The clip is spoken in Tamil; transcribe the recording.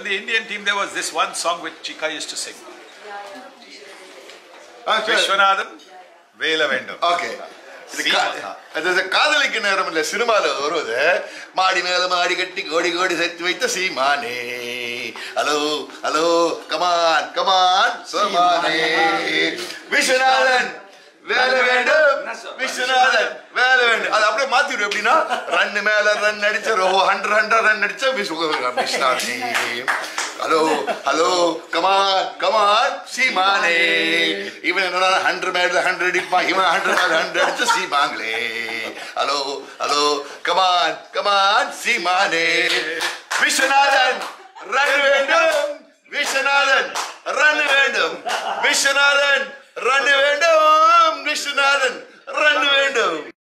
the Indian team, there was this one song which Chika used to sing. Vishwanathan, Vela Vendum. Okay இது சீமா. கா- அது அது காதலிக்கு நேரம் இல்ல சினிமால வருவது மாடி மேல மாடி கட்டி கோடி கோடி சேர்த்து வைத்த சீமானே ஹலோ ஹலோ கமான் கமான் சீமானே விஸ்வநாதன் வேலை வேண்டும் விஸ்வநாதன் வேலை வேண்டும் அது அப்படியே மாத்திடும் எப்படின்னா ரன் மேல ரன் அடிச்ச ரோ ஹண்ட்ரட் ஹண்ட்ரட் ரன் அடிச்ச விஸ்வ விஸ்வநாதனே ஹலோ ஹலோ கமான் கமான் சீமானே இவன் என்னடா ஹண்ட்ரட் மேல ஹண்ட்ரட் அடிப்பான் இவன் ஹண்ட்ரட் மேல ஹண்ட்ரட் அடிச்சு சீமாங்களே ஹலோ ஹலோ கமான் கமான் சீமானே விஸ்வநாதன் ரன் வேண்டும் விஸ்வநாதன் ரன் வேண்டும் விஸ்வநாதன் ரன் வேண்டும் விஸ்வநாதன் ரன் வேண்டும்